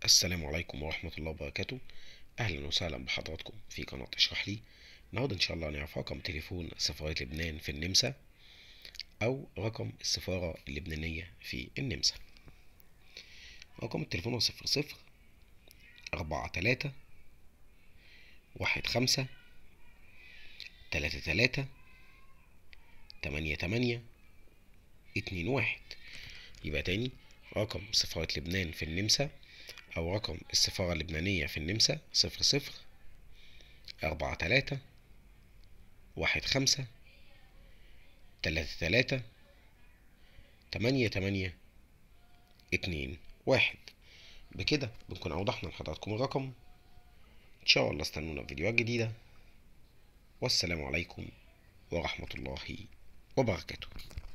السلام عليكم ورحمة الله وبركاته أهلا وسهلا بحضراتكم في قناة اشرح لي النهاردة إن شاء الله هنعرف رقم تليفون سفارة لبنان في النمسا أو رقم السفارة اللبنانية في النمسا رقم التليفون هو صفر صفر أربعة تلاتة واحد خمسة تلاتة تلاتة تمانية تمانية اتنين واحد يبقى تاني رقم سفارة لبنان في النمسا أو رقم السفارة اللبنانية في النمسا صفر صفر أربعة تلاتة واحد خمسة تلاتة تلاتة تمانية تمانية اتنين واحد بكده بنكون أوضحنا لحضراتكم الرقم إن شاء الله استنونا في فيديوهات جديدة والسلام عليكم ورحمة الله وبركاته